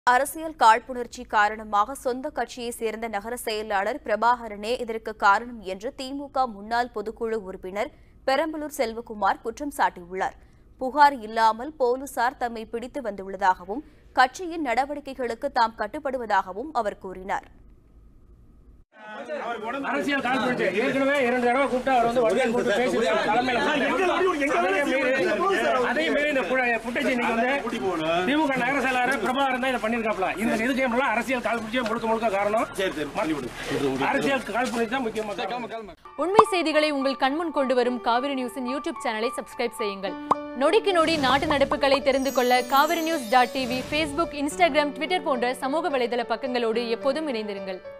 அரசியல் காழ்ப்புணர்ச்சி காரணமாக சொந்த கட்சியை சேர்ந்த நகர செயலாளர் பிரபாகரனே இதற்கு காரணம் என்று திமுக முன்னாள் பொதுக்குழு உறுப்பினர் பெரம்பலூர் செல்வகுமார் குற்றம் சாட்டியுள்ளார் புகார் இல்லாமல் போலீசார் தம்மை பிடித்து வந்துள்ளதாகவும் கட்சியின் நடவடிக்கைகளுக்கு தாம் கட்டுப்படுவதாகவும் அவர் கூறினார் அரசியல் காழ்ப்புணர்ச்சி ஏற்கனவே இரண்டு தடவை கூப்பிட்டு அவர் வந்து வண்டியில் கூப்பிட்டு பேசியிருக்காரு தலைமையில அதையும் மீறி அதையும் மீறி இந்த புட்டேஜ் இன்னைக்கு வந்து திமுக நகர செயலாளர் பிரபாகரன் தான் இதை பண்ணியிருக்காப்ல இந்த இதுக்கு எல்லாம் அரசியல் காழ்ப்புணர்ச்சி முழுக்க முழுக்க காரணம் அரசியல் காழ்ப்புணர்ச்சி தான் முக்கியமாக உண்மை செய்திகளை உங்கள் கண்முன் கொண்டு வரும் காவிரி நியூஸின் யூடியூப் சேனலை சப்ஸ்கிரைப் செய்யுங்கள் நொடிக்கு நொடி நாட்டு நடப்புகளை தெரிந்து கொள்ள Kaveri news dot TV Facebook Instagram Twitter போன்ற சமூக வலைதள பக்கங்களோடு எப்போதும் இணைந்திருங்கள்